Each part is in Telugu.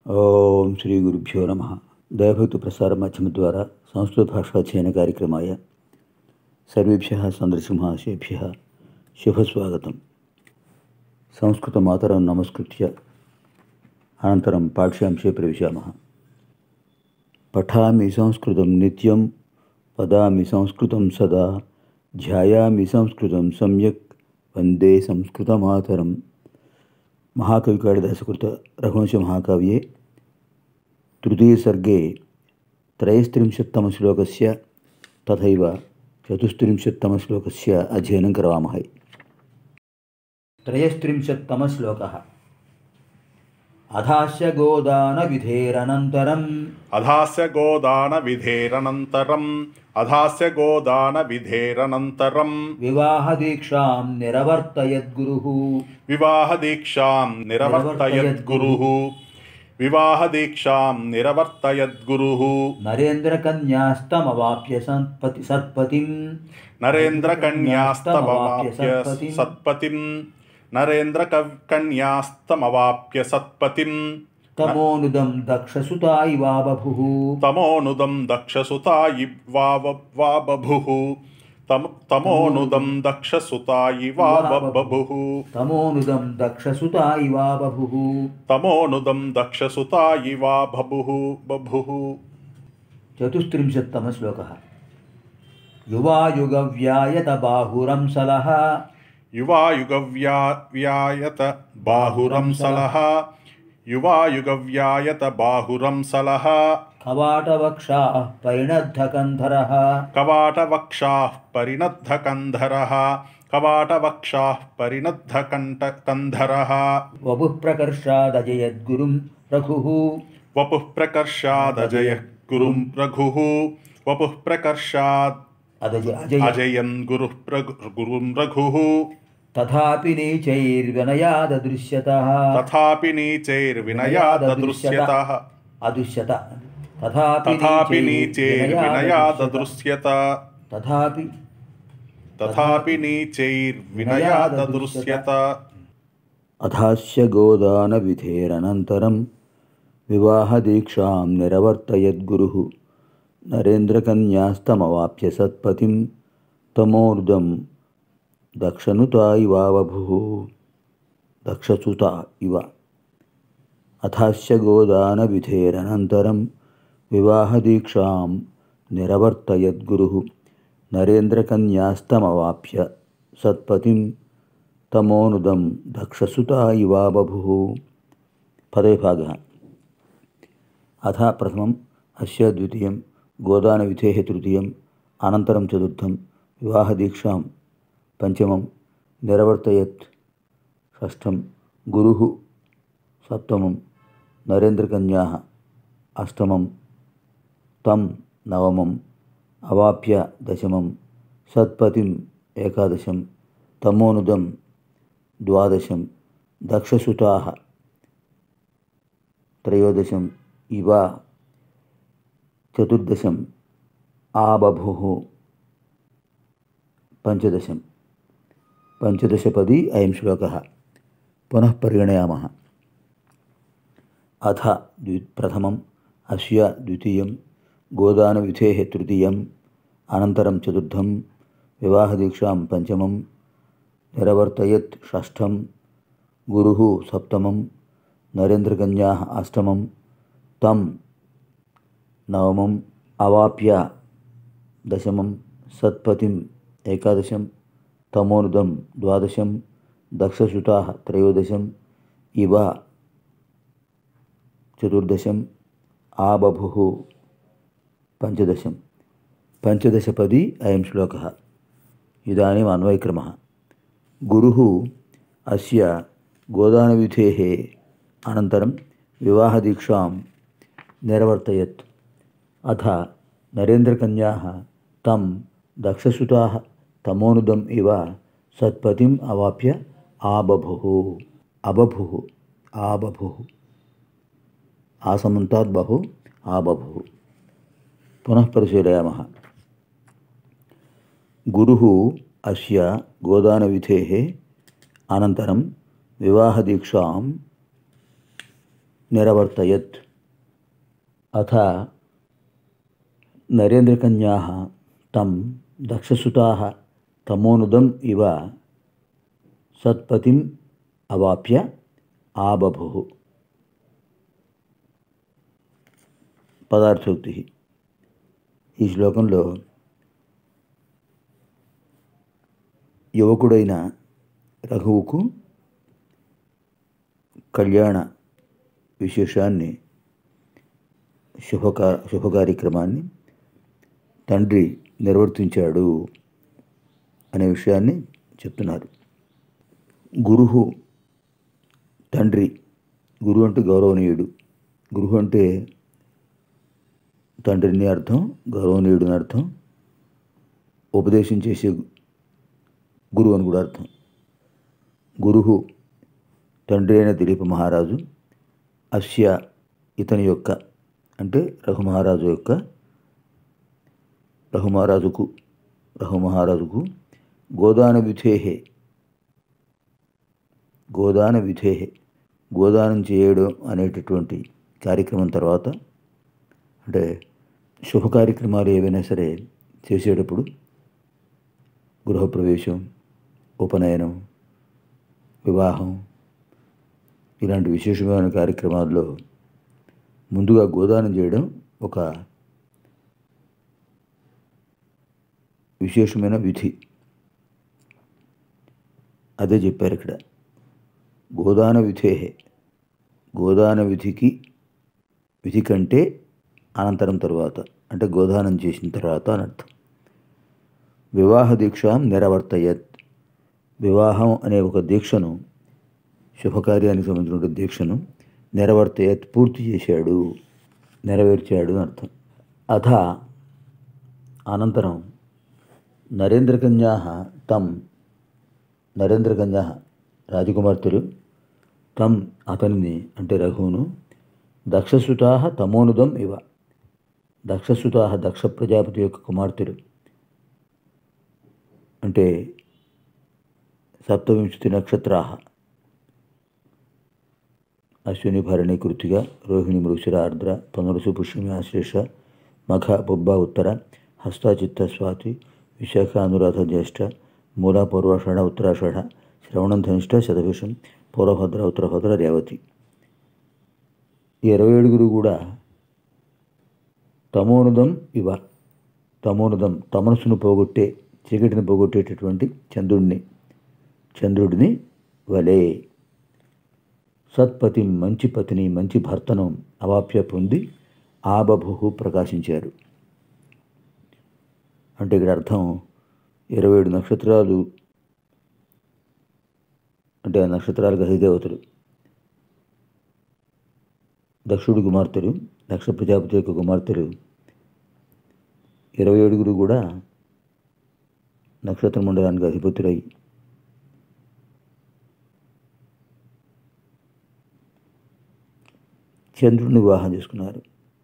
ఓం శ్రీ గురుభ్యో నమ దయభక్తి ప్రసార మాధ్యమ ద్వారా సంస్కృత భాషాధ్యయన కార్యక్రమాయ సర్వేభ్య సందర్శింహాశేభ్య శుభస్వాగతం సంస్కృతమాతరం నమస్కృత్య అనంతరం పాఠ్యాంశే ప్రవిశామः పఠామి సంస్కృతం నిత్యం వదామి సంస్కృతం సదా ధ్యాయామి సంస్కృతం సమ్యక్ వందే సంస్కృతమాతరం महाकविकालिदासकृत रघुवंशमहाकाव्ये तृतीयसर्गे त्रयस्त्रिंशत्तमश्लोकस्य तथैव चतुस्त्रिंशत्तमश्लोकस्य अध्ययनं करवामहे त्रयस्त्रिंशत्तमश्लोकः अधास्य गोदानविधेरनन्तरम् అధాస్య గోదాన విధేరనంతరం అధాస్య గోదాన విధేరనంతరం विवाहदीक्षां निरवर्तयद्गुरुः వివాహ దీక్షాం నిరవర్తయద్గురు వివాహ దీక్షాం నిరవర్తయద్గురు नरेन्द्रकन्यास्तमवाप्य सत्पति सत्पतिम् నరేంద్ర కన్యాస్తమవాప్య సత్పతిం నరేంద్ర కన్యాస్తమవాప్య సత్పతిం तमोनुदं दक्षसुता इवा बभुः తమోనుదం దక్షసుతాయి వా బభుః తమ- తమోనుదం దక్షసుతాయి వా బభుః तमोनुदं दक्षसुता इवा बभुः తమోనుదం దక్షసుతాయి వా బభుః బభుః चतुस्त्रिंशत्तमः श्लोकः युवायुगव्यायत बाहुरंसलः యువాయుగవ్యా వ్యాయత బాహురంసలః యువాయుగవ్యాయత బాహురంసలః कवाटवक्षाः परिणद्धकन्धरः కవాటవక్షాః పరిణద్ధకంధరः కవాటవక్షాः పరిణద్ధకంఠకంధరः वपुः प्रकर्षादजयद्गुरुं रघुः వపుః ప్రకర్షాదజయः గురుం రఘుः వపుః ప్రకర్షాద్ अदज अजय అజయన్ గురుః ప్రగు గురుం రఘుः तथापि नीचैर्विनयाददृश्यतः తథాపి నీచైర్వినయాదదృశ్యతः अदृश्यत तथापि తథాపి నీచైర్వినయాదదృశ్యత तथापि తథాపి నీచైర్వినయాదదృశ్యత अधास्य गोदानविधेरनन्तरं विवाहदीक्षां निरवर्तयद्गुरुः नरेन्द्रकन्यास्तमवाप्य सत्पतिं तमोर्धं दक्षनुता इवावभुः दक्षसुता इव अथास्य गोदानविधेरनन्तरं विवाहदीक्षां निरवर्तयद्गुरुः नरेन्द्रकन्यास्तमवाप्य सत्पतिं तमोनुदं दक्षसुता इवा बभुः पदविभागः अथ प्रथमम् अस्य द्वितीयं गोदानविधेः तृतीयम् अनन्तरं चतुर्थं विवाहदीक्षां पञ्चमं निरवर्तयत् षष्ठं गुरुः सप्तमं नरेन्द्रकन्याः अष्टमं तं नवमम् अवाप्य दशमं सत्पतिम् एकादशं तमोनुदं द्वादशं दक्षसुताः त्रयोदशम् इव चतुर्दशम् आबभुः पञ्चदशं पञ्चदशपदी अयं श्लोकः पुनः परिगणयामः अथ द्वि प्रथमम् अस्य द्वितीयं गोदानविधेः तृतीयम् अनन्तरं चतुर्थं विवाहदीक्षां पञ्चमं निरवर्तयत् षष्ठं गुरुः सप्तमं नरेन्द्रकन्याः अष्टमं तं नवमम् अवाप्य दशमं सत्पतिम् एकादशं तमोर्धं द्वादशं दक्षसुताः त्रयोदशम् इव चतुर्दशम् आबभुः पञ्चदशं पञ्चदशपदी अयं श्लोकः इदानीम् अन्वयक्रमः गुरुः अस्य गोदानविधेः अनन्तरं विवाहदीक्षां निरवर्तयत् अथ नरेन्द्रकन्याः तं दक्षसुताः तमोनुदम् इव सत्पतिम् अवाप्य आबभुः अबभुः आबभुः आसमन्तात् बहु आबभुः पुनः परिशीलयामः गुरुः अस्य गोदानविधेः अनन्तरं विवाहदीक्षां నిరవర్తయత్ అథ నరేంద్రకన్యా తం దక్షసుతా తమోనుదం ఇవ సత్పతిం అవాప్య ఆబభు పదార్థోక్తి ఈ శ్లోకంలో యువకుడైన రఘువుకు కళ్యాణ విశేషాన్ని శుభకా శుభ కార్యక్రమాన్ని తండ్రి నిర్వర్తించాడు అనే విషయాన్ని చెప్తున్నారు గురువు తండ్రి గురువు అంటే గౌరవనీయుడు గురువు అంటే తండ్రిని అర్థం గౌరవనీయుడు అని అర్థం ఉపదేశం చేసే గురువు అని కూడా అర్థం గురువు తండ్రి అయిన దిలీప మహారాజు అస్య ఇతని యొక్క అంటే రఘుమహారాజు యొక్క రఘుమహారాజుకు రఘుమహారాజుకు గోదాన విధేహే గోదాన విధేహే గోదానం చేయడం అనేటటువంటి కార్యక్రమం తర్వాత అంటే శుభ కార్యక్రమాలు ఏవైనా సరే చేసేటప్పుడు గృహప్రవేశం ఉపనయనం వివాహం ఇలాంటి విశేషమైన కార్యక్రమాల్లో ముందుగా గోదానం చేయడం ఒక విశేషమైన విధి అదే చెప్పారు ఇక్కడ గోదాన విధేహే గోదాన విధికి విధి కంటే అనంతరం తర్వాత అంటే గోదానం చేసిన తర్వాత అని అర్థం వివాహ దీక్షాం నిరవర్తయత్ వివాహం అనే ఒక దీక్షను శుభకార్యానికి సంబంధించిన దీక్షను నెరవర్తయత్ పూర్తి చేశాడు నెరవేర్చాడు అని అర్థం అథ అనంతరం నరేంద్రకన్యా తం నరేంద్రకన్యా రాజకుమార్తెలు తం అతనిని అంటే రఘువును దక్షసుతా తమోనుదం ఇవ దక్షసుతా దక్ష ప్రజాపతి యొక్క కుమార్తెలు అంటే సప్తవింశతి నక్షత్రా అశ్విని భరణి కృతిక రోహిణి మృషిర ఆర్ద్ర పునరుసు పుష్యమి ఆశ్లేష మఖ బొబ్బ ఉత్తర హస్తాచిత్త స్వాతి విశాఖ అనురాధ జ్యేష్ఠ మూల పూర్వాషాఢ ఉత్తరాషాఢ శ్రవణం ధనిష్ట శతభిషం పూర్వభద్ర ఉత్తరభద్ర రేవతి ఈ ఇరవై ఏడుగురు కూడా తమోనుదం ఇవ తమోనుదం తమనసును పోగొట్టే చీకటిని పోగొట్టేటటువంటి చంద్రుడిని చంద్రుడిని వలే సత్పతి మంచి పతిని మంచి భర్తను అవాప్య పొంది ఆబభు ప్రకాశించారు అంటే ఇక్కడ అర్థం ఇరవై ఏడు నక్షత్రాలు అంటే ఆ నక్షత్రాలకు అధిదేవతలు దక్షుడి కుమార్తెలు దక్ష ప్రజాపతి యొక్క కుమార్తెలు ఇరవై ఏడుగురు కూడా నక్షత్ర మండలానికి అధిపతులై చంద్రుడిని వివాహం చేసుకున్నారు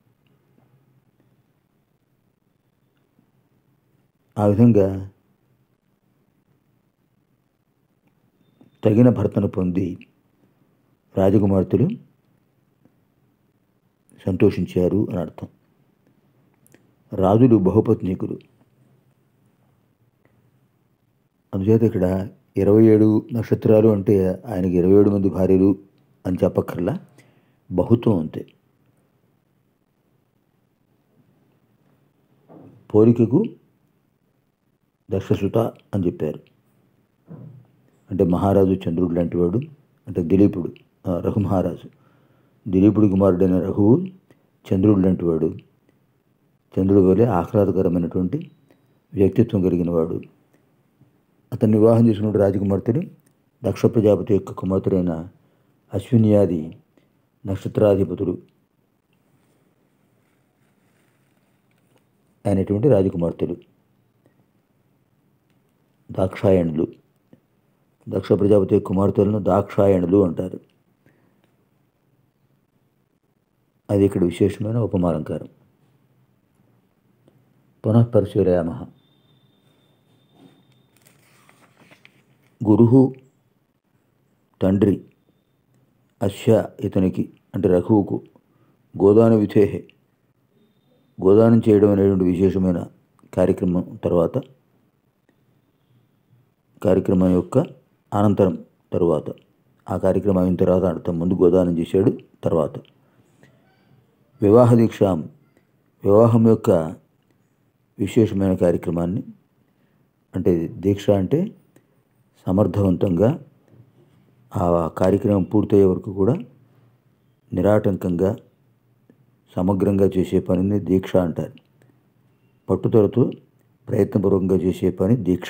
ఆ విధంగా తగిన భర్తను పొంది రాజకుమార్తెలు సంతోషించారు అని అర్థం రాజులు బహుపత్నికులు అందుచేత ఇక్కడ ఇరవై ఏడు నక్షత్రాలు అంటే ఆయనకి ఇరవై ఏడు మంది భార్యలు అని చెప్పక్కర్లా బహుత్వం అంతే పోలికకు దక్షసుత అని చెప్పారు అంటే మహారాజు చంద్రుడు లాంటి వాడు అంటే దిలీపుడు ఆ, రఘు మహారాజు దిలీపుడి కుమారుడైన రఘువు చంద్రుడు లాంటి వాడు చంద్రుడి వలె ఆహ్లాదకరమైనటువంటి వ్యక్తిత్వం కలిగిన వాడు అతన్ని వివాహం చేసుకున్న రాజకుమార్తెలు దక్ష ప్రజాపతి యొక్క కుమార్తెలైన అశ్వినియాది నక్షత్రాధిపతులు అయినటువంటి రాజకుమార్తెలు దాక్షాయణులు దక్ష ప్రజాపతి కుమార్తెలను దాక్షాయణులు అంటారు అది ఇక్కడ విశేషమైన ఉపమాలంకారం పునః పరిశీలయామ గురువు తండ్రి అస్య ఇతనికి అంటే రఘువుకు గోదాన విధేహే గోదానం చేయడం అనేటువంటి విశేషమైన కార్యక్రమం తర్వాత కార్యక్రమం యొక్క అనంతరం తరువాత ఆ కార్యక్రమం అయిన తర్వాత అర్థం ముందు గోదానం చేశాడు తర్వాత వివాహ దీక్ష వివాహం యొక్క విశేషమైన కార్యక్రమాన్ని అంటే దీక్ష అంటే సమర్థవంతంగా ఆ కార్యక్రమం పూర్తయ్యే వరకు కూడా నిరాటంకంగా సమగ్రంగా చేసే పనిని దీక్ష అంటారు పట్టుదలతో ప్రయత్నపూర్వకంగా చేసే పని దీక్ష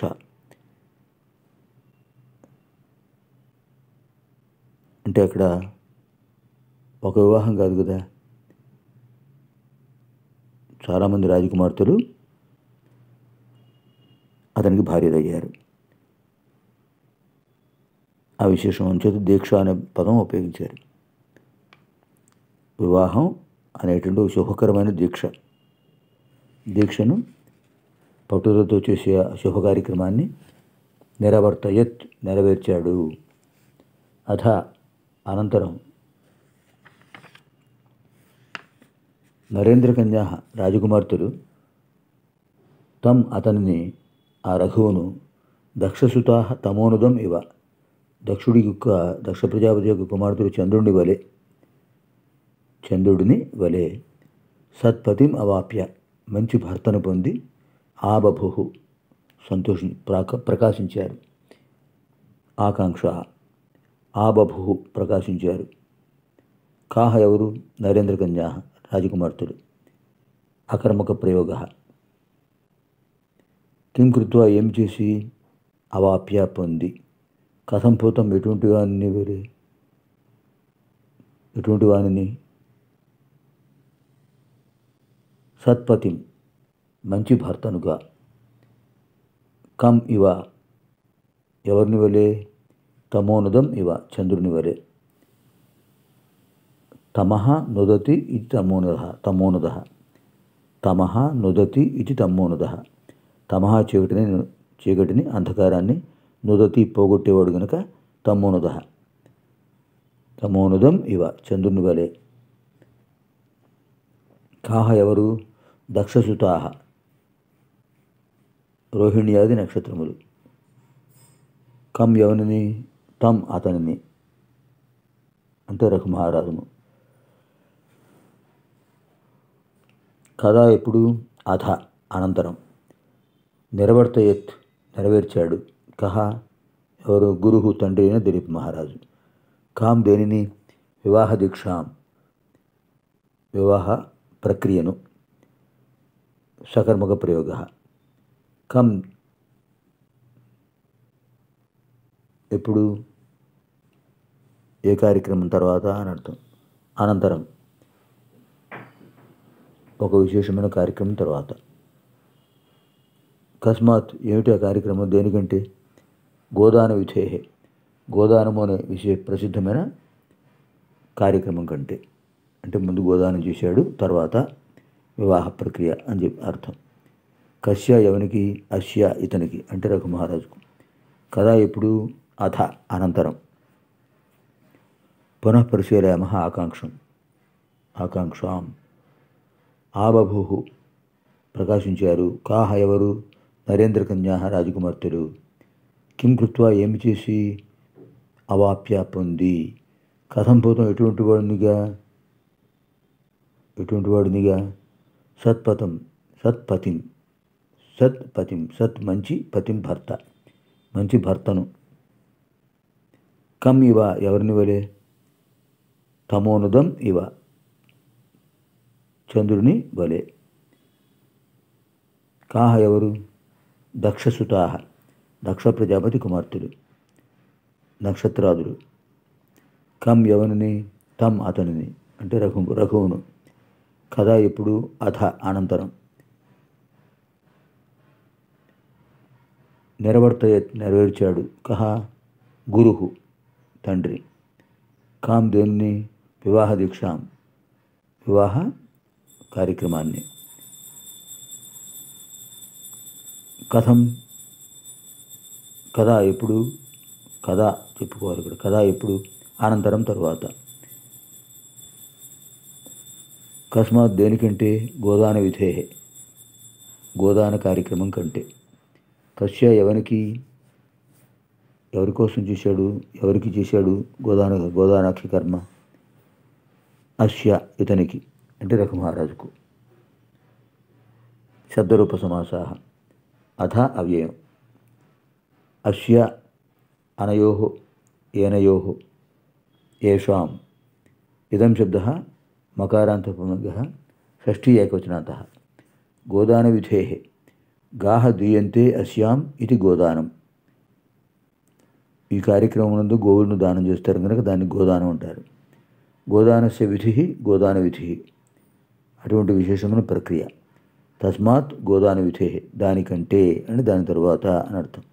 అంటే అక్కడ ఒక వివాహం కాదు కదా చాలామంది రాజకుమార్తెలు అతనికి భార్యలయ్యారు ఆ విశేషం అంచేత దీక్ష అనే పదం ఉపయోగించారు వివాహం అనేటువంటి ఒక శుభకరమైన దీక్ష దీక్షను పట్టుదలతో చేసే ఆ శుభ కార్యక్రమాన్ని నెరవర్తయత్ నెరవేర్చాడు అథ అనంతరం నరేంద్రకన్యా రాజకుమార్తెలు తం అతనిని ఆ రఘువును దక్షసుతా తమోనుదం ఇవ దక్షుడి యొక్క దక్ష ప్రజాపతి యొక్క కుమార్తెడు చంద్రుని వలె చంద్రుడిని వలె సత్పతిం అవాప్య మంచి భర్తను పొంది ఆబభు సంతోషి ప్రాక ప్రకాశించారు ఆకాంక్ష ఆబభు ప్రకాశించారు కాహ ఎవరు నరేంద్రకన్యా రాజకుమార్తెలు అకర్మక ప్రయోగ కిం కృత్వా ఏం చేసి అవాప్య పొంది కథం పోతాం ఎటువంటి వానిని వేరే ఎటువంటి వానిని సత్పతిం మంచి భర్తనుగా కం ఇవ ఎవరిని వలే తమోనుదం ఇవ చంద్రుని వలె తమః నుదతి ఇది తమోనుద తమోనుద తమః నుదతి ఇది తమోనుద తమః చీకటిని చీకటిని అంధకారాన్ని నుదతి పోగొట్టేవాడు గనుక తమోనుద తమోనుదం ఇవ చంద్రుని వలె కాహ ఎవరు దక్షసుతాహ రోహిణ్యాది నక్షత్రములు కం ఎవరిని తం అతనిని అంటే రఘుమహారాజును కథ ఎప్పుడు అథ అనంతరం నిరవర్తయత్ నెరవేర్చాడు కహ ఎవరు గురువు తండ్రి అయిన దిలీప్ మహారాజు కాం దేనిని వివాహ దీక్షాం వివాహ ప్రక్రియను సకర్మక ప్రయోగ కం ఎప్పుడు ఏ కార్యక్రమం తర్వాత అని అర్థం అనంతరం ఒక విశేషమైన కార్యక్రమం తర్వాత అకస్మాత్ ఏమిటి ఆ కార్యక్రమం దేనికంటే గోదాన విధేహే గోదానము అనే విశేష ప్రసిద్ధమైన కార్యక్రమం కంటే అంటే ముందు గోదానం చేశాడు తర్వాత వివాహ ప్రక్రియ అని చెప్పి అర్థం కశ్య ఎవనికి అశ్య ఇతనికి అంటే రఘుమహారాజుకు కథ ఎప్పుడు అథ అనంతరం పునః పరిశీలయామ ఆకాంక్షం ఆకాంక్షాం ఆబభు ప్రకాశించారు కాహ ఎవరు నరేంద్రకన్యా రాజకుమార్తెలు కిం కృత్వా ఏమి చేసి అవాప్య పొంది కథం పోతాం ఎటువంటి వాడినిగా ఎటువంటి వాడినిగా సత్పథం సత్పతిం సత్పతిం సత్ మంచి పతిం భర్త మంచి భర్తను కమ్ ఇవ ఎవరిని వలే తమోనుదం ఇవ చంద్రుని వలె కాహ ఎవరు దక్షసుతాహ దక్ష ప్రజాపతి కుమార్తెలు నక్షత్రాదులు కం ఎవరిని తం అతనిని అంటే రఘు రఘువును కథ ఎప్పుడు అథ అనంతరం నెరవర్తయ నెరవేర్చాడు కహ గురుహు తండ్రి కాం దేన్ని వివాహ దీక్షాం వివాహ కార్యక్రమాన్ని కథం కథ ఎప్పుడు కథ చెప్పుకోవాలి ఇక్కడ కథ ఎప్పుడు అనంతరం తరువాత అకస్మాత్ దేనికంటే గోదాన విధే గోదాన కార్యక్రమం కంటే కశ్య ఎవరికి ఎవరి కోసం చేశాడు ఎవరికి చేశాడు గోదాన గోదానాక్షి కర్మ అస్య ఇతనికి అంటే రఘుమహారాజుకు శబ్దరూప సమాసాహ అథ అవ్యయం అస్య అనయో ఏనయో ఏషాం ఇదం శబ్ద మకారాంతపునగ షష్ఠీ ఏకవచనాంత గోదానవిధే గాహ దీయంతే అస్యాం ఇది గోదానం ఈ కార్యక్రమం నందు గోవులను దానం చేస్తారు కనుక దాన్ని గోదానం అంటారు గోదానస్య విధి గోదాన విధి అటువంటి విశేషమైన ప్రక్రియ తస్మాత్ గోదాన విధే దానికంటే అని దాని తరువాత అని అర్థం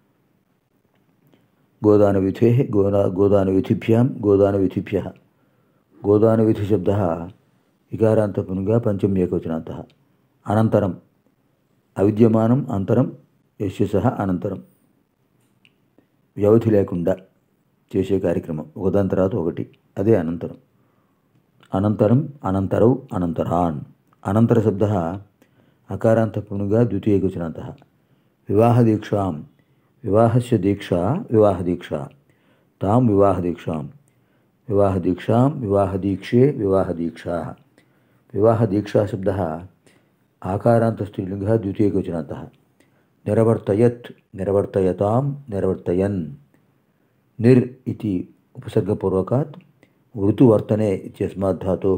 గోదాన విధే గోదా గోదాన విధిభ్యాం గోదాన విధిభ్య గోదాన విధి శబ్ద వికారాంతపునుగా పంచమి ఏకవచనాంత అనంతరం అవిద్యమానం అంతరం యస్య సహ అనంతరం వ్యవధి లేకుండా చేసే కార్యక్రమం ఒకదాని తర్వాత ఒకటి అదే అనంతరం అనంతరం అనంతరౌ అనంతరాన్ అనంతర శబ్ద అకారాంతపునుగా ద్వితీయకవచనాంత వివాహదీక్షాం వివాహస్య దీక్ష వివాహదీక్ష తాం వివాహదీక్షాం వివాహదీక్షాం వివాహదీక్షే వివాహదీక్షా వివాహదీక్షా శబ్ద ఆకారాంత స్త్రీలింగ ద్వితీయకవచనాంత నిరవర్తయత్ నిరవర్తయతాం నిరవర్తయన్ నిర్ ఇది ఉపసర్గపూర్వకాత్ వృతువర్తనే ఇత్యస్మాత్ ధాతోः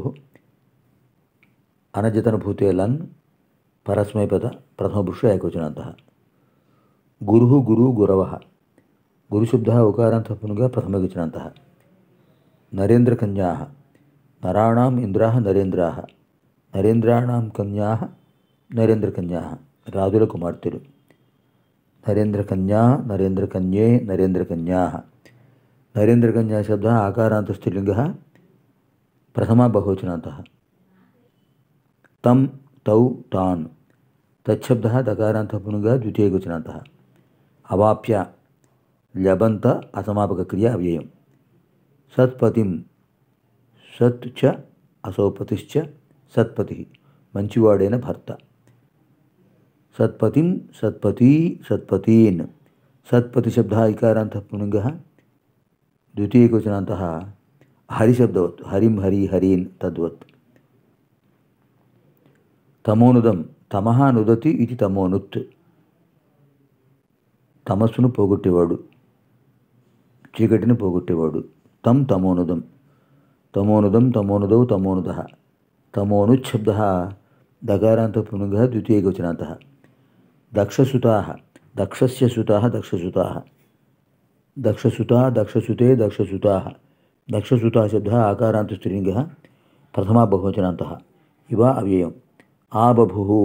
అనజతనభూతే లన్ పరస్మైపద ప్రథమపురుష ఏకవచనాంతः గురుः గురు గురవः గురుశబ్దः ఉకారాంతపునుగా ప్రథమవచనాంతः నరేంద్రకన్యాः నరాణాం ఇంద్రాः నరేంద్రాः నరేంద్రాణాం కన్యాः నరేంద్రకన్యాः రాజుల కుమార్తెలు నరేంద్రకన్యా నరేంద్రకన్యే నరేంద్రకన్యాः నరేంద్రకన్యా శబ్దः ఆకారాంత స్త్రీలింగः ప్రథమా బహువచనాంతः తం తౌ తాన్ తచ్చబ్దः దకారాంతపునుగా ద్వితీయవచనాంతः అవాప్య లబంత అసమాపక క్రియ అవ్యయం సత్పతిం సత్ చ అసౌపతిశ్చ సత్పతి మంచివాడైన భర్త సత్పతిం సత్పతి సత్పతీన్ సత్పతి శబ్ద ఇకారాంత పునుగ ద్వితీయకవచనాంత హరిశబ్దవత్ హరిం హరి హరీన్ తద్వత్ తమోనుదం తమహ నుదతి ఇది తమోనుత్ తమస్సును పోగొట్టేవాడు చీకటిని పోగొట్టేవాడు తం తమోనుదం తమోనుదం తమోనుదౌ తమోనుద తమోనుశబ్ద దకారాంత పునుగ ద్వితీయకవచనాంత దక్షసుతా దక్షస్య సుతా దక్షసుతా దక్షసుతా దక్షసుతే దక్షసుతా దక్షసుతా శబ్ద ఆకారాంత స్త్రీలింగ ప్రథమా బహువచనాంత ఇవ అవ్యయం ఆబభు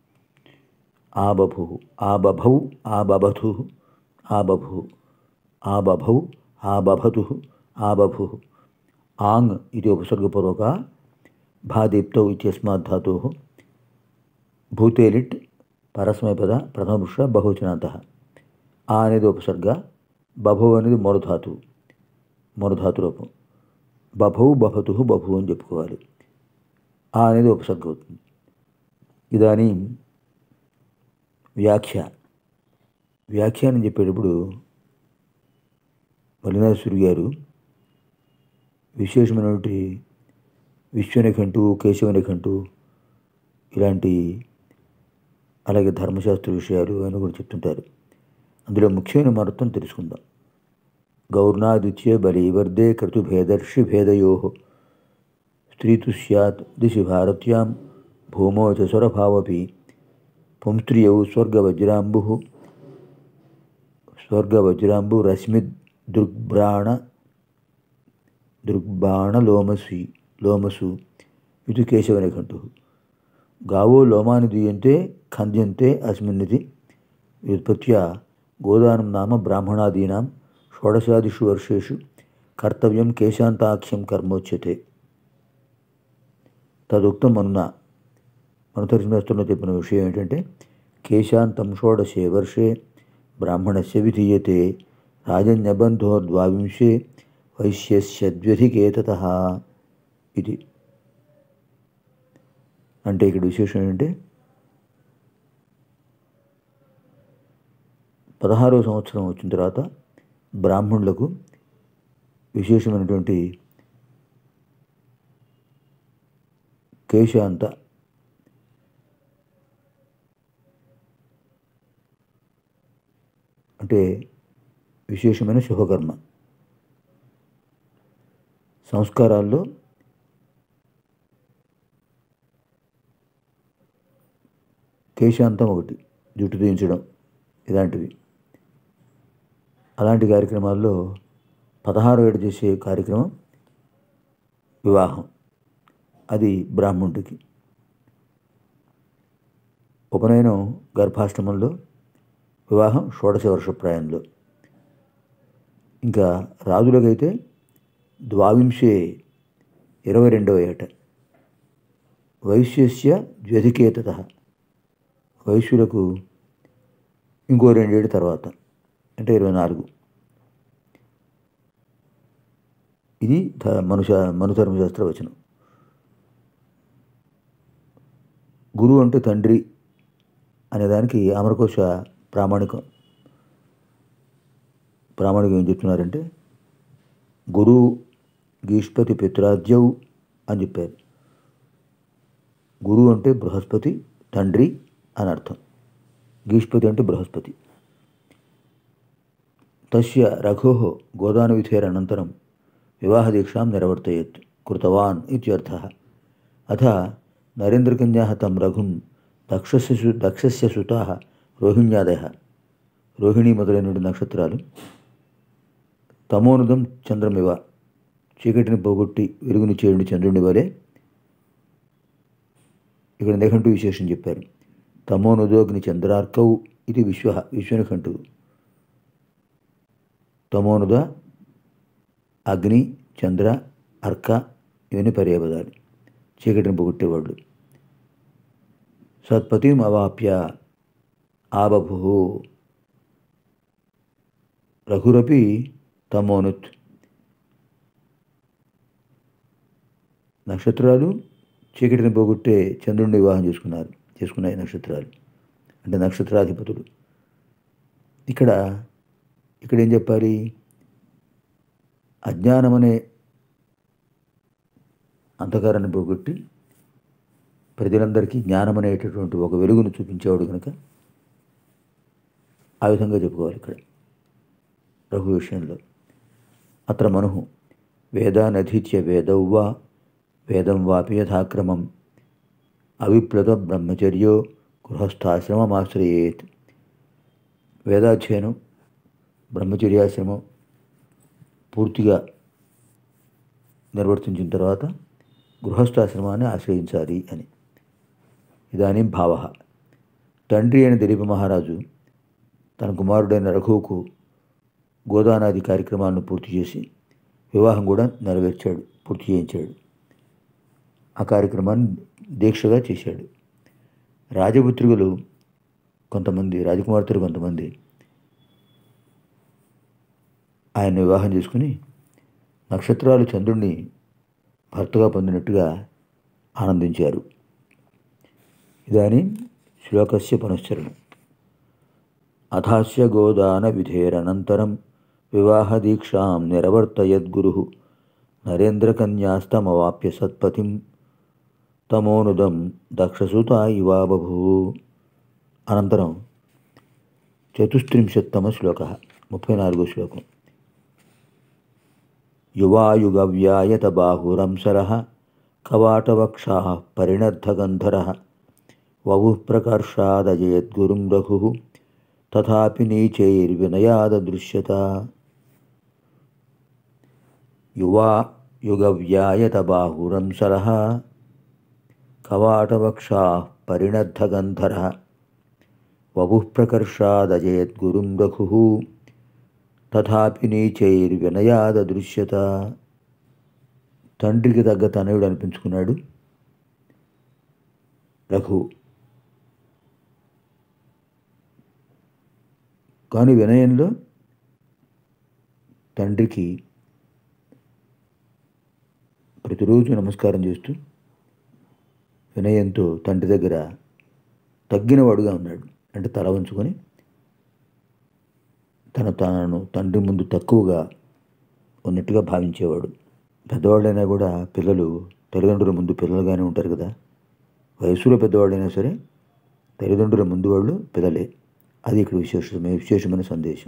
ఆబభు ఆబభౌ ఆబభతు ఆబభు ఆబభౌ ఆబభతు ఆబభు ఆంగ్ ఇది ఉపసర్గపూర్వక భాదీప్తౌ ఇత్యస్మాత్ ధాతోः భూతేలిట్ పరస్మైపద ప్రథమపురుష బహువచనాంత ఆ అనేది ఉపసర్గ బభౌ అనేది మొరధాతు మొరధాతు రూపం బభౌ బభతు బభు అని చెప్పుకోవాలి ఆ అనేది ఉపసర్గ అవుతుంది ఇదానీ వ్యాఖ్య వ్యాఖ్యానం చెప్పేటప్పుడు మల్లినాథుడి గారు విశేషమైనటువంటి విశ్వనికంటూ కేశవనికంటూ ఇలాంటి అలాగే ధర్మశాస్త్ర విషయాలు అని కూడా చెప్తుంటారు అందులో ముఖ్యమైన మహత్వం తెలుసుకుందాం గౌర్నాదిత్య బలీవర్దే క్రతుభేదర్షి భేదయో స్త్రీతు స్యాత్ దిశి భారత్యాం భూమో చ స్వరభావపి పుంస్త్రియౌ స్వర్గవజ్రాంబు స్వర్గవజ్రాంబు రశ్మి దృగ్బ్రాణ దృగ్బాణలోమసి లోమసు ఇది కేశవనిఘంటు గావో లోమాని దీయంతే ఖంద్యంతే అస్మిన్నితి వ్యుత్పత్త్యా గోదానం నామ బ్రాహ్మణాదీనాం షోడశాదిషు వర్షేషు కర్తవ్యం కేశాంతాఖ్యం కర్మోచ్యతే తదుక్తం మనున మనుతరిశాస్త్రంలో చెప్పిన విషయం ఏంటంటే కేశాంతం షోడశే వర్షే బ్రాహ్మణస్య విధీయతే రాజన్యబంధో ద్వావింశే వైశ్యస్య ద్వ్యధికేతత ఇది అంటే ఇక్కడ విశేషం ఏంటంటే పదహారవ సంవత్సరం వచ్చిన తర్వాత బ్రాహ్మణులకు విశేషమైనటువంటి కేశాంత అంటే విశేషమైన శుభకర్మ సంస్కారాల్లో కేశాంతం ఒకటి జుట్టు తీయించడం ఇలాంటివి అలాంటి కార్యక్రమాల్లో పదహారు ఏడు చేసే కార్యక్రమం వివాహం అది బ్రాహ్మణుడికి ఉపనయనం గర్భాష్టమంలో వివాహం షోడశ వర్షప్రాయంలో ఇంకా రాజులకైతే ద్వావింశే ఇరవై రెండవ ఏట వైశ్యస్య ద్వ్యధికేతత వైశ్యులకు ఇంకో రెండేళ్ళ తర్వాత అంటే ఇరవై నాలుగు ఇది ధ- మనుష మనుధర్మశాస్త్ర వచనం గురువు అంటే తండ్రి అనేదానికి అమరకోశ ప్రామాణికం ప్రామాణికం ఏం చెప్తున్నారంటే గురు గీష్పతి పిత్రాద్యౌ అని చెప్పారు గురువు అంటే బృహస్పతి తండ్రి అని అర్థం గీష్పతి అంటే బృహస్పతి తస్య రఘోः గోదానవిధేరనంతరం వివాహదీక్షాం నిరవర్తయత్ కృతవాన్ ఇత్యర్థः అథ నరేంద్రకన్యాः తం రఘుం దక్షస్య సు దక్షస్య సుతాः రోహిణ్యాదయः రోహిణి మొదలైన నక్షత్రాలు తమోనుదం చంద్రమివ చీకటిని పోగొట్టి వెలుగుని చేయుడి చంద్రుని వలె ఇక్కడ నిఘంటు విశేషం చెప్పారు తమోనుదోగ్ని చంద్రార్కౌ ఇది విశ్వ విశ్వనిఘంటువు తమోనుద అగ్ని చంద్ర అర్క ఇవన్నీ పర్యాపదాలు చీకటిని పొగొట్టేవాళ్ళు సత్పతిం అవాప్య ఆబభు రఘురపి తమోనుత్ నక్షత్రాలు చీకటిని పోగొట్టే చంద్రుడిని వివాహం చేసుకున్నారు చేసుకున్నాయి నక్షత్రాలు అంటే నక్షత్రాధిపతులు ఇక్కడ ఇక్కడ ఏం చెప్పాలి అజ్ఞానం అనే అంధకారాన్ని పోగొట్టి ప్రజలందరికీ జ్ఞానం అనేటటువంటి ఒక వెలుగును చూపించేవాడు కనుక ఆ విధంగా చెప్పుకోవాలి ఇక్కడ రఘు విషయంలో అత్ర మను వేదానధీత్య వేదౌ వా వేదం వాపి యథాక్రమం అవిప్లత బ్రహ్మచర్యో గృహస్థాశ్రమమాశ్రయేత్ వేదాధ్యయనం బ్రహ్మచర్యాశ్రమం పూర్తిగా నిర్వర్తించిన తర్వాత గృహస్థాశ్రమాన్ని ఆశ్రయించాలి అని ఇదానీ భావ తండ్రి అయిన దిలీప మహారాజు తన కుమారుడైన రఘువుకు గోదానాది కార్యక్రమాలను పూర్తి చేసి వివాహం కూడా నెరవేర్చాడు పూర్తి చేయించాడు ఆ కార్యక్రమాన్ని దీక్షగా చేశాడు రాజపుత్రికలు కొంతమంది రాజకుమార్తెలు కొంతమంది ఆయన వివాహం చేసుకుని నక్షత్రాలు చంద్రుణ్ణి భర్తగా పొందినట్టుగా ఆనందించారు ఇదానీ శ్లోకస్య పునశ్చరణం అథాస్య గోదాన విధేరనంతరం వివాహదీక్షాం నిరవర్తయద్గురు నరేంద్రకన్యాస్తమవాప్య సత్పతిం తమోనుదం దక్షసుత ఇవా బభూ అనంతరం చతుస్త్రింశత్తమ శ్లోక ముప్పై నాలుగో శ్లోకం యువాయుగవ్యాయత బాహురంసర కవాటవక్షా పరిణర్ధగంధర వవు ప్రకర్షాదజయద్గురుం రఘు తథాపి నీచైర్వినయాదృశ్యత యువా యుగవ్యాయత బాహురంసర కవాటవక్షా పరిణర్ధగంధర వవు ప్రకర్షాదజయద్గురుం రఘు తథాపి నీచైర్వినయాదృశ్యత తండ్రికి తగ్గ తనయుడు అనిపించుకున్నాడు రఘు కానీ వినయంలో తండ్రికి ప్రతిరోజు నమస్కారం చేస్తూ వినయంతో తండ్రి దగ్గర తగ్గినవాడుగా ఉన్నాడు అంటే తల ఉంచుకొని తన తాను తండ్రి ముందు తక్కువగా ఉన్నట్టుగా భావించేవాడు పెద్దవాళ్ళైనా కూడా పిల్లలు తల్లిదండ్రుల ముందు పిల్లలుగానే ఉంటారు కదా వయసులో పెద్దవాళ్ళైనా సరే తల్లిదండ్రుల ముందు వాళ్ళు పిల్లలే అది ఇక్కడ విశేషమైన విశేషమైన సందేశం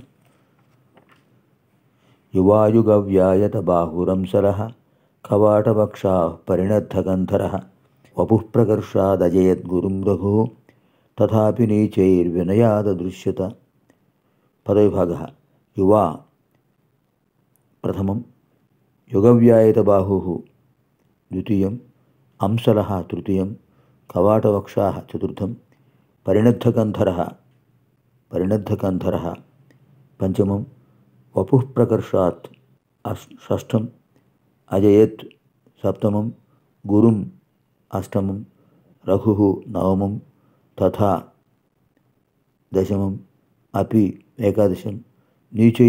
యువాయుగ వ్యాయత బాహురంసర కవాటవక్షా పరిణద్ధగంధర వపుః ప్రకర్షాదజయద్గురుం రఘు తథాపి నీచైర్వినయాదృశ్యత పదవిభాగ యువా ప్రథమం యుగవ్యాయతబాహు ద్వితీయం అంశల తృతీయం కవాటవక్షా చతుర్థం పరిణద్ధకంధర పరిణద్ధకంధర పంచమం వపుః ప్రకర్షాత్ అష్ షష్ఠం అజయత్ సప్తమం గురుం అష్టమం రఘు నవమం తథా దశమం అపి ఏకాదశం నీచై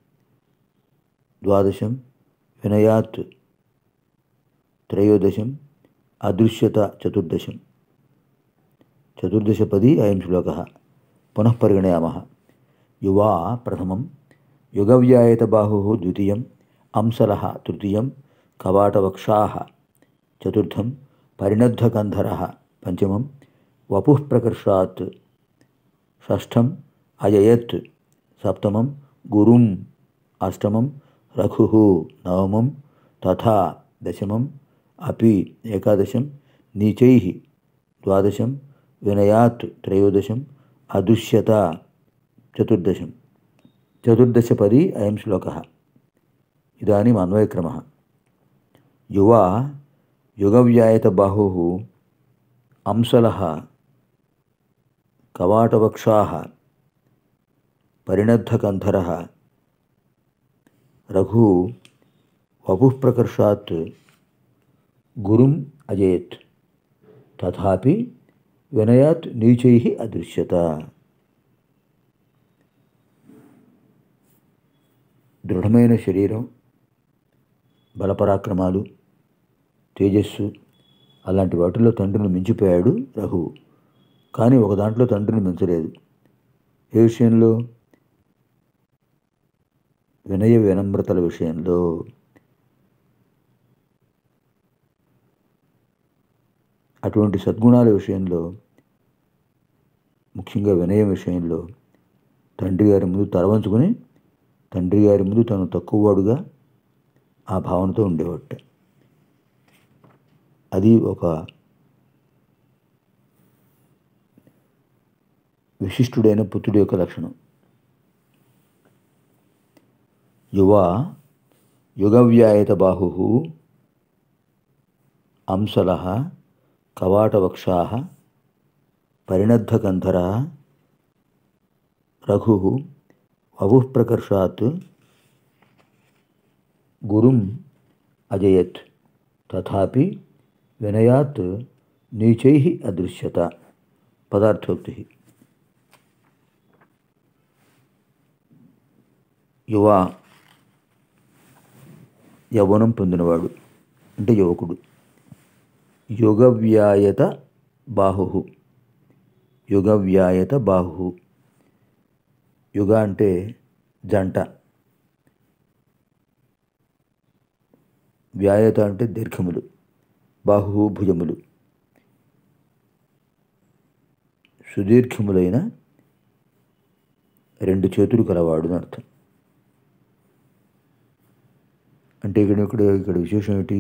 ద్వాదశం వినయాత్ త్రయోదశం అదృశ్యత చతుర్దశం చతుర్దశపది అయం శ్లోక పునః పరిగణయామः యువా ప్రథమం యుగవ్యాయతబాహు ద్వితీయం అంశలः తృతీయం కవాటవక్షాः చతుర్థం పరిణద్ధకంధరः పంచమం వపుః ప్రకర్షాత్ షష్ఠం అజయత్ సప్తమం గురుం అష్టమం రఘు నవమం తథా దశమం అపి ఏకాదశం నీచై ద్వాదశం వినయాత్ త్రయోదశం అదృశ్యత చతుర్దశం చతుర్దశపది అయం శ్లోక ఇదానీం అన్వయక్రమ యువ యుగవ్యాయతబాహు అంశల కవాటవక్షా పరిణద్ధకంధర రఘు వపుః ప్రకర్షాత్ గురుం అజయత్ తథాపి వినయాత్ నీచై అదృశ్యత దృఢమైన శరీరం బలపరాక్రమాలు తేజస్సు అలాంటి వాటిల్లో తండ్రిని మించిపోయాడు రఘువు కానీ ఒక దాంట్లో తండ్రిని మించలేదు ఏ విషయంలో వినయ వినమ్రతల విషయంలో అటువంటి సద్గుణాల విషయంలో ముఖ్యంగా వినయం విషయంలో తండ్రి గారి ముందు తలవంచుకొని తండ్రి గారి ముందు తను తక్కువవాడుగా ఆ భావనతో ఉండేవాట అది ఒక విశిష్టుడైన పుత్రుడి యొక్క లక్షణం యువ యుగవ్యాయత బాహు అంశల కవాటవక్షా పరిణద్ధకంధర రఘు వపుః ప్రకర్షాత్ గురుం అజయత్ తథాపి వినయాత్ నీచై అదృశ్యత పదార్థోక్తి యువ యవ్వనం పొందినవాడు అంటే యువకుడు యుగవ్యాయత బాహు యుగవ్యాయత బాహు యుగ అంటే జంట వ్యాయత అంటే దీర్ఘములు బాహు భుజములు సుదీర్ఘములైన రెండు చేతులు కలవాడు అని అర్థం అంటే ఇక్కడ ఇక్కడ ఇక్కడ విశేషం ఏంటి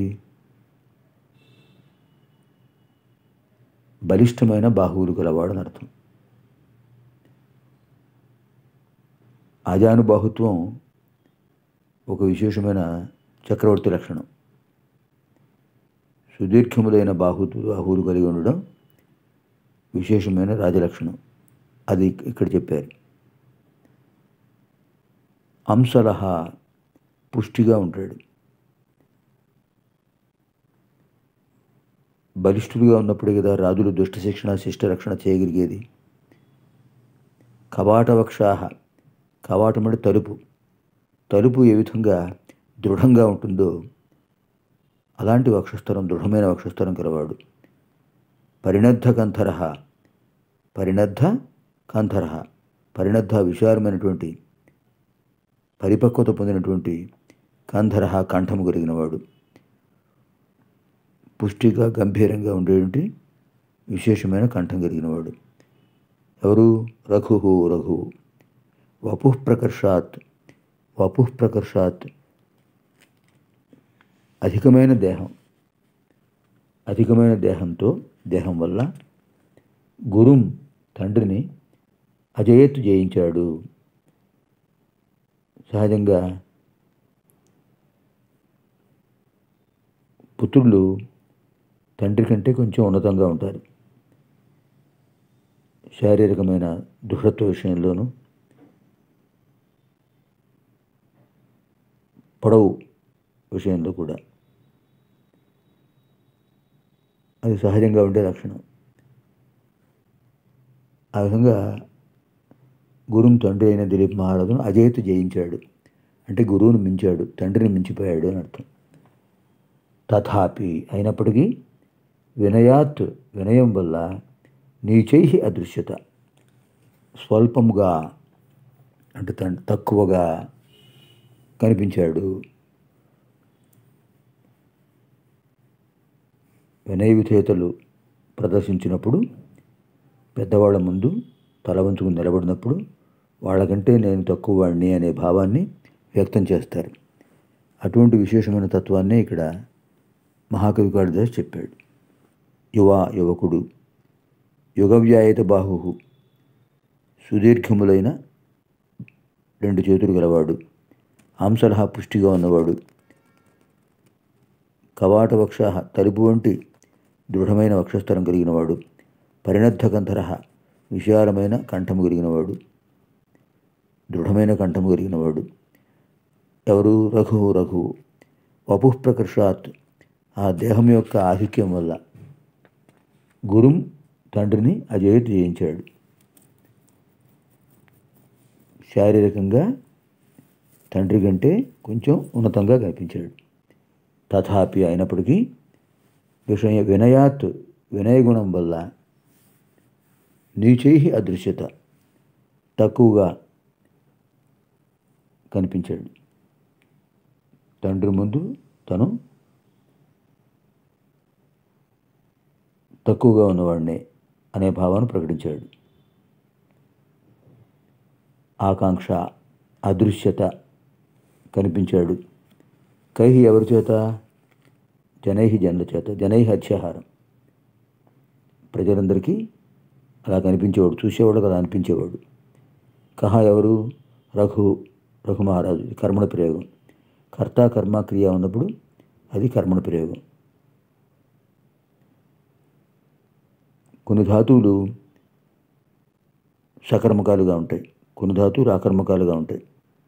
బలిష్టమైన బాహువులు గలవాడు అని అర్థం ఆజానుబాహుత్వం ఒక విశేషమైన చక్రవర్తి లక్షణం సుదీర్ఘములైన బాహు బాహువులు కలిగి ఉండడం విశేషమైన రాజలక్షణం అది ఇక్కడ చెప్పారు అంశలహ పుష్టిగా ఉంటాడు బలిష్ఠులుగా ఉన్నప్పుడే కదా రాజులు దుష్ట శిక్షణ శిష్ట రక్షణ చేయగలిగేది కవాటవక్షాహ కవాటం అంటే తలుపు తలుపు ఏ విధంగా దృఢంగా ఉంటుందో అలాంటి వక్షస్థలం దృఢమైన వక్షస్థలం కలవాడు పరిణద్ధ కంధర పరిణద్ధ కంధర పరిణద్ధ విశాలమైనటువంటి పరిపక్వత పొందినటువంటి కంధర కంఠము కలిగినవాడు పుష్టిగా గంభీరంగా ఉండేటువంటి విశేషమైన కంఠం కలిగినవాడు ఎవరు రఘు రఘు వపు ప్రకర్షాత్ వపు ప్రకర్షాత్ అధికమైన దేహం అధికమైన దేహంతో దేహం వల్ల గురుం తండ్రిని అజయత్తు జయించాడు సహజంగా పుత్రులు తండ్రి కంటే కొంచెం ఉన్నతంగా ఉంటారు శారీరకమైన దృఢత్వ విషయంలోనూ పొడవు విషయంలో కూడా అది సహజంగా ఉండే లక్షణం ఆ విధంగా గురువు తండ్రి అయిన దిలీప్ మహారాజును అజయత్ జయించాడు అంటే గురువును మించాడు తండ్రిని మించిపోయాడు అని అర్థం తథాపి అయినప్పటికీ వినయాత్ వినయం వల్ల నీచై అదృశ్యత స్వల్పముగా అంటే తన్ తక్కువగా కనిపించాడు వినయ విధేయతలు ప్రదర్శించినప్పుడు పెద్దవాళ్ళ ముందు తల వంచుకుని నిలబడినప్పుడు వాళ్ళకంటే నేను తక్కువ వాడిని అనే భావాన్ని వ్యక్తం చేస్తారు అటువంటి విశేషమైన తత్వాన్నే ఇక్కడ మహాకవి కాళిదాస్ చెప్పాడు యువ యువకుడు యుగవ్యాయత బాహు సుదీర్ఘములైన రెండు చేతులు గలవాడు హంసలహ పుష్టిగా ఉన్నవాడు కవాట వక్ష తలుపు వంటి దృఢమైన వక్షస్థలం కలిగినవాడు పరిణద్ధ కంధర విశాలమైన కంఠము కలిగినవాడు దృఢమైన కంఠము కలిగినవాడు ఎవరు రఘు రఘు వపు ప్రకర్షాత్ ఆ దేహం యొక్క ఆధిక్యం వల్ల గురుం తండ్రిని అజయత్ జయించాడు శారీరకంగా తండ్రి కంటే కొంచెం ఉన్నతంగా కనిపించాడు తథాపి అయినప్పటికీ విషయ వినయాత్ వినయగుణం వల్ల నీచై అదృశ్యత తక్కువగా కనిపించాడు తండ్రి ముందు తను తక్కువగా ఉన్నవాడిని అనే భావాన్ని ప్రకటించాడు ఆకాంక్ష అదృశ్యత కనిపించాడు కైహి ఎవరి చేత జనై జనుల చేత జనై హత్యాహారం ప్రజలందరికీ అలా కనిపించేవాడు చూసేవాడు అలా అనిపించేవాడు కహ ఎవరు రఘు రఘు మహారాజు ఇది కర్మణ ప్రయోగం కర్త కర్మ క్రియ ఉన్నప్పుడు అది కర్మణ ప్రయోగం కొన్ని ధాతువులు సకర్మకాలుగా ఉంటాయి కొన్ని ధాతువులు అకర్మకాలుగా ఉంటాయి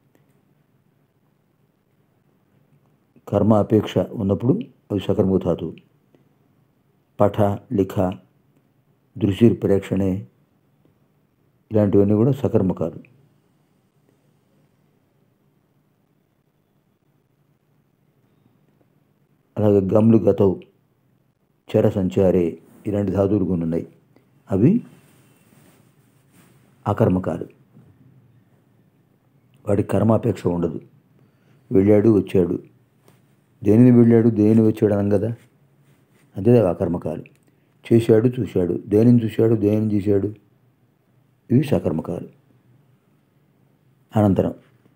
కర్మ అపేక్ష ఉన్నప్పుడు అవి సకర్మ ధాతువు పఠ లిఖ దృశ్య ప్రేక్షణే ఇలాంటివన్నీ కూడా సకర్మకాలు అలాగే గమ్లు గతవు చర సంచారే ఇలాంటి ధాతువులు కొన్ని ఉన్నాయి అవి అకర్మకాలు వాడికి కర్మాపేక్ష ఉండదు వెళ్ళాడు వచ్చాడు దేనిని వెళ్ళాడు దేనిని వచ్చాడు అనం కదా అదే అకర్మకాలు చేశాడు చూశాడు దేనిని చూశాడు దేనిని చేశాడు ఇవి సకర్మకాలు అనంతరం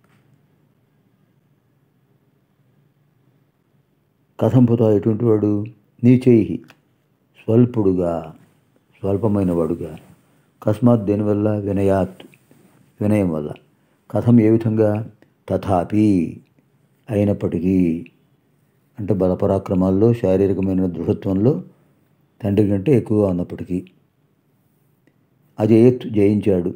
కథంపుతో ఎటువంటి వాడు నీచేయి స్వల్పుడుగా స్వల్పమైన వాడుగా కస్మాత్ దేనివల్ల వినయాత్ వినయం వల్ల కథం ఏ విధంగా తథాపి అయినప్పటికీ అంటే బలపరాక్రమాల్లో శారీరకమైన దృఢత్వంలో తండ్రి కంటే ఎక్కువగా ఉన్నప్పటికీ అజయత్ జయించాడు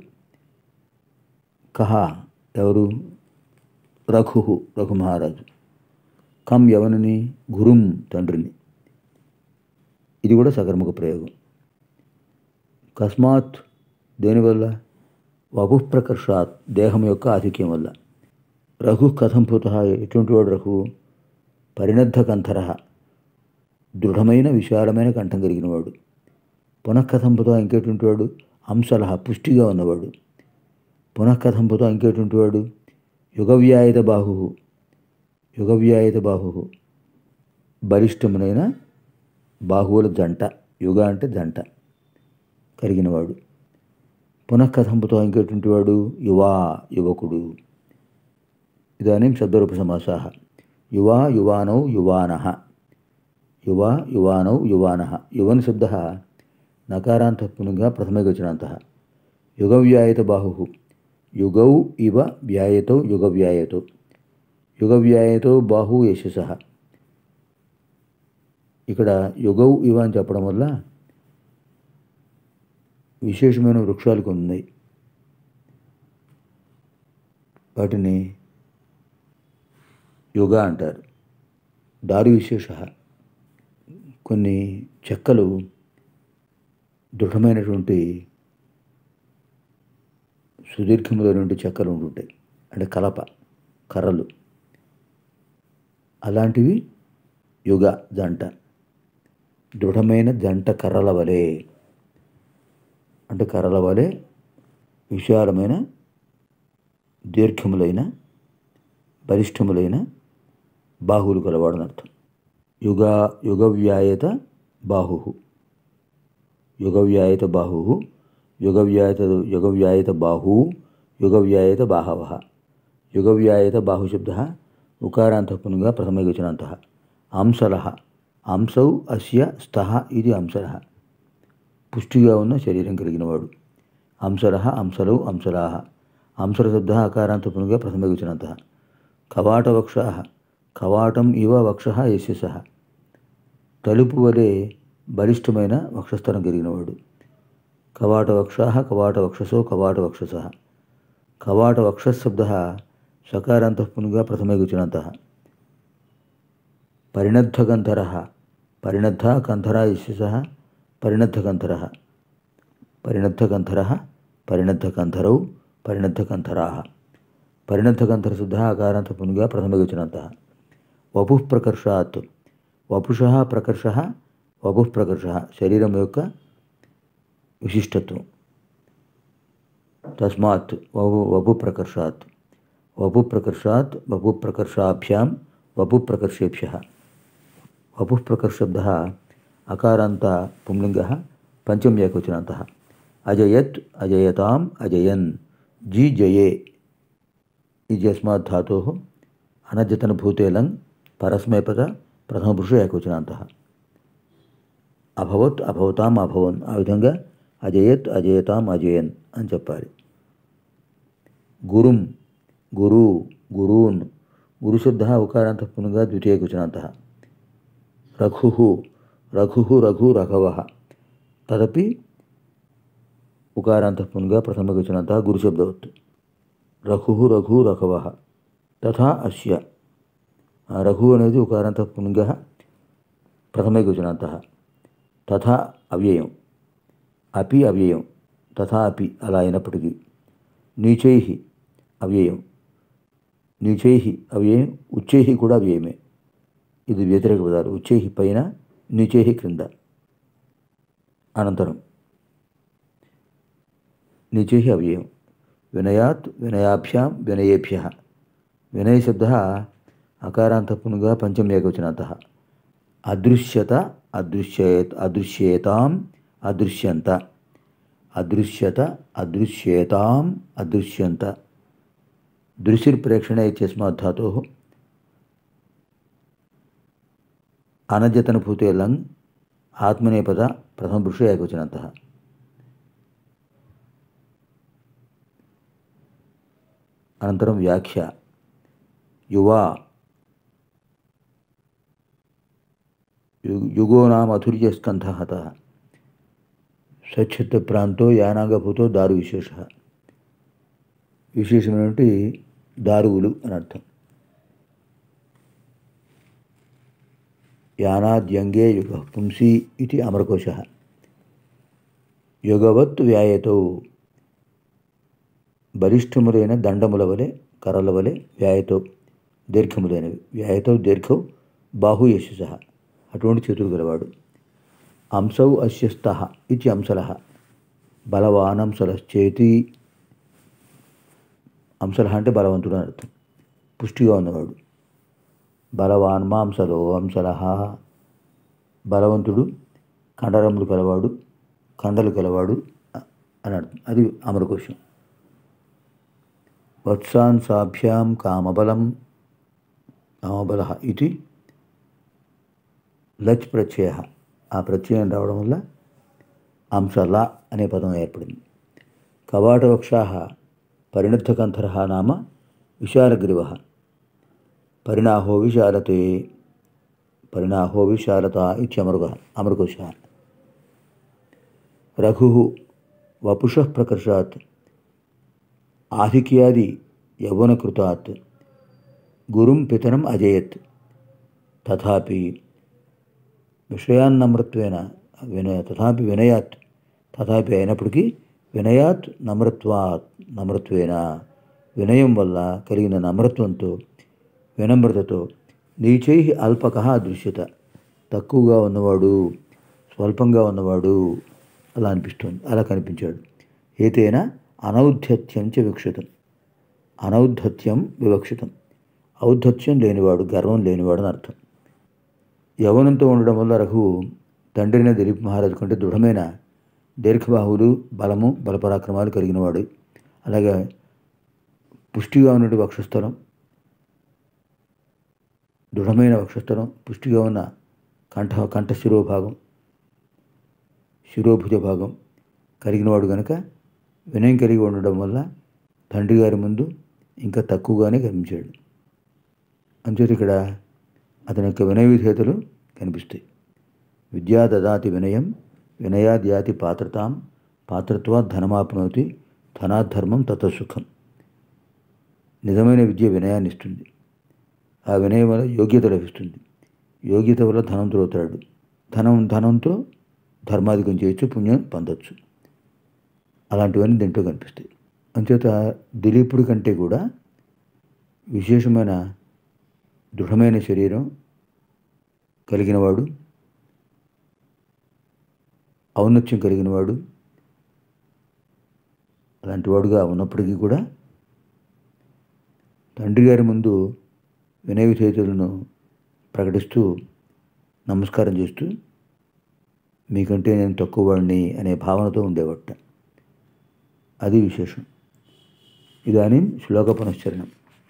కహ ఎవరు రఘు రఘు మహారాజు కం ఎవరిని గురుం తండ్రిని ఇది కూడా సకర్మక ప్రయోగం కస్మాత్ దేనివల్ల వపు ప్రకర్షాత్ దేహం యొక్క ఆధిక్యం వల్ల రఘు కథం పుత ఎటువంటి వాడు రఘు పరిణద్ధ కంఠర దృఢమైన విశాలమైన కంఠం కలిగిన వాడు పునఃకథంపుతో ఇంకేటువంటి వాడు అంశలహ పుష్టిగా ఉన్నవాడు పునఃకథంపుతో ఇంకేటువంటి వాడు యుగవ్యాయుధ బాహు యుగవ్యాయుధ బాహు బలిష్టమునైన బాహువుల జంట యుగ అంటే జంట కలిగినవాడు పునఃకథంపుతో ఇంకేటువంటి వాడు యువా యువకుడు ఇదానీం శబ్దరూప సమాసాः యువా యువానౌ యువానः యువా యువానౌ యువానः యువన్ శబ్దः నకారాంతపునుగా ప్రథమగచనాంతः యుగవ్యాయత బాహు యుగౌ ఇవ వ్యాయతౌ యుగవ్యాయతౌ యుగవ్యాయతౌ బాహు యశసః ఇక్కడ యుగౌ ఇవ అని చెప్పడం వల్ల విశేషమైన వృక్షాలు కొన్ని ఉన్నాయి వాటిని యుగ అంటారు దారు విశేష కొన్ని చెక్కలు దృఢమైనటువంటి సుదీర్ఘములైనటువంటి చెక్కలు ఉంటుంటాయి అంటే కలప కర్రలు అలాంటివి యుగ జంట దృఢమైన జంట కర్రల వలె అంటే కర్రల వలె విశాలమైన దీర్ఘములైన బలిష్టములైన బాహువులు కలవాడని అర్థం యుగ యుగవ్యాయత బాహు యుగవ్యాయత బాహు యుగవ్యాయత యుగవ్యాయత బాహు యుగవ్యాయత బాహవ యుగవ్యాయత బాహుశబ్ద ఉకారాంతపునుగా ప్రథమగచనాంత అంశల అంశౌ అస్య స్థః ఇది అంశల పుష్టిగా ఉన్న శరీరం కలిగినవాడు అంశల అంశలౌ అంశలా అంశల శబ్ద అకారాంతపునుగా ప్రథమగచనంత కవాటవక్ష కవాటం ఇవ వక్ష యస్య సహ తలుపు వలె బలిష్టమైన వక్షస్థలం కలిగినవాడు కవాటవక్ష కవాటవక్షసో కవాటవక్షస కవాటవక్షశబ్ద సకారాంతపునుగా ప్రథమగచనంత పరిణద్ధకంధర పరిణద్ధ కంధర యస్య సహ పరిణద్ధకంధర పరిణద్ధకంధర పరిణద్ధకంధరౌ పరిణద్ధకంధరా పరిణద్ధకంధరశుద్ధ అకారాంతపునుగా ప్రథమగచనంత వపు ప్రకర్షాత్ వపుష ప్రకర్ష వపు ప్రకర్ష శరీరం యొక్క విశిష్టత్వం తస్మాత్ వపు వపు ప్రకర్షాత్ వపు ప్రకర్షాత్ వపు ప్రకర్షాభ్యాం వపు ప్రకర్షేభ్య వపు ప్రకర్షబ్ద అకారాంత పుంలింగ పంచమ్యేకవచనాంత అజయత్ అజయతాం అజయన్ జీ జయే ఇత్యస్మాత్ ధాతో అనద్యతన భూతేలం పరస్మైపద ప్రథమపురుష ఏకవచనాంత అభవత్ అభవతాం అభవన్ ఆ విధంగా అజయత్ అజయతాం అజయన్ అని చెప్పాలి గురుం గురు గురూన్ గురుశబ్ద ఉకారాంత పునగా ద్వితీయకవచనాంత రఘు రఘు రఘు రఘవ తదపి ఉకారాంత పునగా ప్రథమకవచనాంత గురుశబ్దవత్ రఘు రఘు రఘవ తథా అస్య రఘు అనేది ఉకారాంత పుంగ ప్రథమేకవచనాంత తథా అవ్యయం అపి అవ్యయం తథా అపి అలా అయినప్పటికీ నీచై అవ్యయం నీచై అవ్యయం ఉచ్చై కూడా అవ్యయమే ఇది వ్యతిరేక పదాలు ఉచ్చై పైన నీచై క్రింద అనంతరం నీచై అవ్యయం వినయాత్ వినయాభ్యాం వినయేభ్య వినయ శబ్ద అకారాంతపునుగా పంచమేకవచనాంత అదృశ్యత అదృశ్యేత అదృశ్యేతాం అదృశ్యంత అదృశ్యత అదృశ్యేతాం అదృశ్యంత దృశిర్ప్రేక్షణ ఇత్యస్మాత్ ధాతో అనద్యతన భూతే లంగ్ ఆత్మనేపద ప్రథమపురుష ఏకవచనంత అనంతరం వ్యాఖ్య యువా యుగో నామధుర్య స్కంధ హత స్వచ్ఛత్వ ప్రాంతో యానాంగభూతో దారు విశేష విశేషమైనటువంటి దారువులు అని అర్థం యానాద్యంగే యుగ పుంసి ఇది అమరకోశ యుగవత్ వ్యాయతో బలిష్టములైన దండముల వలె కర్రల వలె వ్యాయతో దీర్ఘములైనవి వ్యాయతో దీర్ఘం బాహు యశస అటువంటి చేతులు గలవాడు అంశౌ అస్య స్తః ఇది అంశలः బలవానంశలశ్చేతి అంశలः అంటే బలవంతుడు అని అర్థం పుష్టిగా ఉన్నవాడు బలవాన్ మాంసలో అంశలः బలవంతుడు కండరములు కలవాడు కండలు కలవాడు అని అర్థం అది అమరకోశం వత్సాన్ సాభ్యాం కామబలం కామబల ఇది లచ్ ప్రత్యయ ఆ ప్రత్యయం రావడం వల్ల అంశల అనే పదం ఏర్పడింది కవాటవక్షా పరిణద్ధకంధర నామ విశాలగ్రీవ పరిణాహో విశాలతే పరిణాహో విశాలత ఇత్యమరుగ అమరుకోశ రఘు వపుష ప్రకర్షాత్ ఆధిక్యాది యౌవనకృతాత్ గురుం పితరం అజయత్ తథాపి విషయాన్నమ్రత్వేన వినయ తథాపి వినయాత్ తథాపి అయినప్పటికీ వినయాత్ నమ్రత్వాత్ నమ్రత్వేన వినయం వల్ల కలిగిన నమ్రత్వంతో వినమ్రతతో నీచై అల్పక దృశ్యత తక్కువగా ఉన్నవాడు స్వల్పంగా ఉన్నవాడు అలా అనిపిస్తుంది అలా కనిపించాడు ఏతైనా అనౌద్ధత్యం చ విక్షితం అనౌద్ధత్యం వివక్షితం ఔద్ధత్యం లేనివాడు గర్వం లేనివాడు అని అర్థం యవనంతో ఉండడం వల్ల రఘువు తండ్రిన దిలీప్ మహారాజు కంటే దృఢమైన దీర్ఘబాహువులు బలము బలపరాక్రమాలు కలిగినవాడు అలాగే పుష్టిగా ఉన్నటువంటి వక్షస్థలం దృఢమైన వక్షస్థలం పుష్టిగా ఉన్న కంఠ కంఠ శిరోభాగం శిరోభుజ భాగం కలిగినవాడు కనుక వినయం కలిగి ఉండడం వల్ల తండ్రి గారి ముందు ఇంకా తక్కువగానే కనిపించాడు అంచేత ఇక్కడ అతని యొక్క వినయ విధేతలు కనిపిస్తాయి విద్యా దదాతి వినయం వినయాద్యాతి పాత్రతాం పాత్రత్వా ధనమాప్నోతి ధనాధర్మం తతసుఖం నిజమైన విద్య వినయాన్ని ఇస్తుంది ఆ వినయం వల్ల యోగ్యత లభిస్తుంది యోగ్యత వల్ల ధనంతో అవుతాడు ధనం ధనంతో ధర్మాధికం చేయొచ్చు పుణ్యం పొందొచ్చు అలాంటివన్నీ దీంట్లో కనిపిస్తాయి అంచేత దిలీపుడి కంటే కూడా విశేషమైన దృఢమైన శరీరం కలిగినవాడు ఔన్నత్యం కలిగినవాడు అలాంటి వాడుగా ఉన్నప్పటికీ కూడా తండ్రి గారి ముందు వినయ విధేయతలను ప్రకటిస్తూ నమస్కారం చేస్తూ మీకంటే నేను తక్కువ వాడిని అనే భావనతో ఉండేవట అది విశేషం ఇదానీ శ్లోక పునశ్చరణం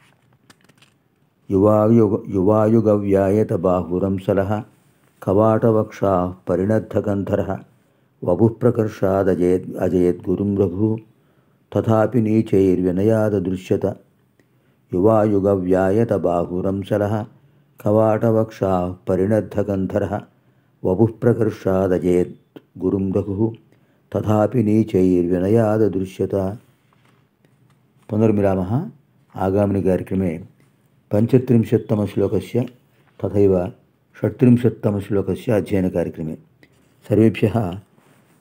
యువాయుగ యువాయుగవ్యాయత బాహురంసల కవాటవక్షా పరిణద్ధకంధర వపుఃప్రకర్షాదజయద్ అజయద్గురుం రఘు తథాపి నీచైర్వినయాదృశ్యత యువాయుగవ్యాయత బాహురంసల కవాటవక్షా పరిణద్ధకంధర వపుఃప్రకర్షాదజయద్ గురుం రఘు తథాపి నీచైర్వినయాదృశ్యత పునర్మిలామः आगामिनि कार्यक्रमे पञ्चत्रिंशत्तमश्लोकस्य तथैव षट्त्रिंशत्तमश्लोकस्य अध्ययनकार्यक्रमे सर्वेभ्यः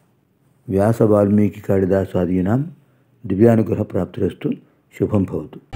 व्यासवाल्मीकिकालिदासादीनां दिव्यानुग्रहप्राप्तिरस्तु शुभं भवतु